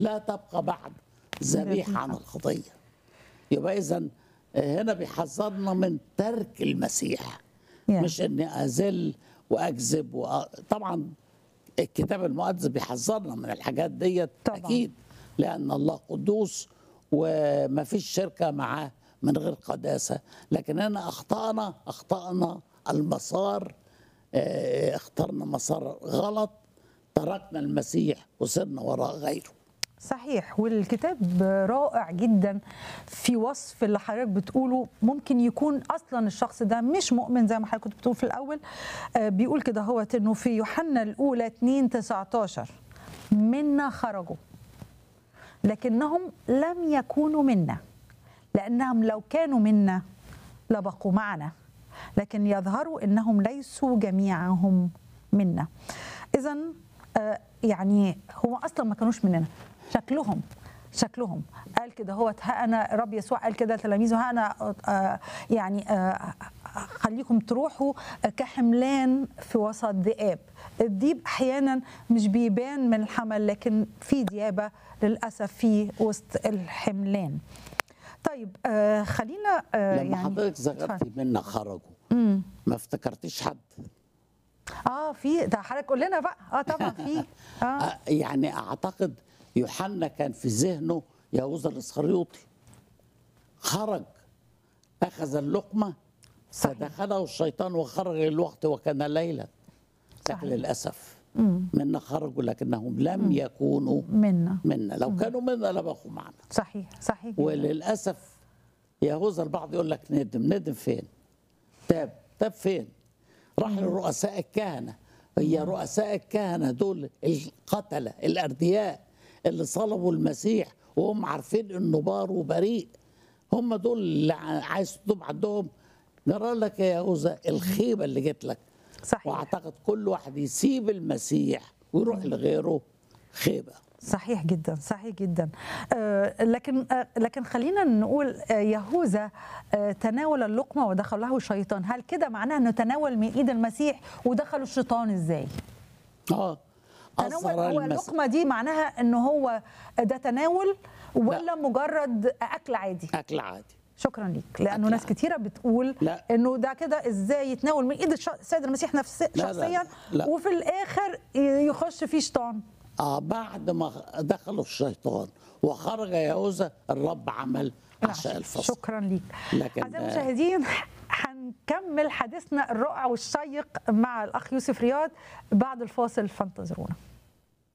لا تبقى بعد ذبيحه عن الخطيه يبقى اذا هنا بيحذرنا من ترك المسيح Yeah. مش اني اذل واكذب وأ... طبعا الكتاب المقدس بيحذرنا من الحاجات ديت طبعاً. اكيد لان الله قدوس وما فيش شركه معاه من غير قداسه لكن هنا اخطانا اخطانا المسار آه، اخترنا مسار غلط تركنا المسيح وسرنا وراء غيره صحيح والكتاب رائع جدا في وصف اللي حضرتك بتقوله ممكن يكون اصلا الشخص ده مش مؤمن زي ما حضرتك كنت بتقول في الاول آه، بيقول كده هو انه في يوحنا الاولى 2 19 منا خرجوا لكنهم لم يكونوا منا لانهم لو كانوا منا لبقوا معنا لكن يظهروا انهم ليسوا جميعهم منا اذا يعني هو اصلا ما كانوش مننا شكلهم شكلهم قال كده هو ها انا رب يسوع قال كده لتلاميذه ها انا آه، يعني آه، خليكم تروحوا كحملان في وسط ذئاب الديب احيانا مش بيبان من الحمل لكن في ديابه للاسف في وسط الحملان طيب آه خلينا آه لما يعني حضرتك ذكرتي اتفضل. منا خرجوا ما افتكرتيش حد اه في ده حضرتك قول لنا بقى اه طبعا في اه آه، يعني اعتقد يوحنا كان في ذهنه يهوذا الاسخريوطي خرج اخذ اللقمه صحيح. فدخله الشيطان وخرج الوقت وكان ليلا لكن صحيح. للاسف منا خرجوا لكنهم لم يكونوا منا منا لو كانوا منا لبقوا معنا صحيح صحيح جداً. وللاسف يهوذا البعض يقول لك ندم ندم فين تاب تاب فين راح لرؤساء الكهنه هي رؤساء الكهنه دول القتله الاردياء اللي صلبوا المسيح وهم عارفين انه بار وبريء هم دول اللي ع- عايز تتوب عندهم جرى لك يا يهوذا الخيبه اللي جت لك صحيح واعتقد كل واحد يسيب المسيح ويروح لغيره خيبه صحيح جدا صحيح جدا آه لكن آه لكن خلينا نقول آه يهوذا آه تناول اللقمه ودخل له الشيطان هل كده معناه انه تناول من ايد المسيح ودخل الشيطان ازاي اه تناول أصغر هو المس- اللقمه دي معناها انه هو ده تناول ولا مجرد اكل عادي اكل عادي شكرا ليك لانه أكل ناس عادي. كتيره بتقول لا. انه ده كده ازاي يتناول من ايد الش- السيد المسيح نفسه لا، لا، شخصيا لا. وفي الاخر ي- يخش فيه شيطان اه بعد ما دخلوا الشيطان وخرج يهوذا الرب عمل عشاء الفصل شكرا ليك لكن- اعزائي المشاهدين هنكمل حديثنا الرائع والشيق مع الاخ يوسف رياض بعد الفاصل فانتظرونا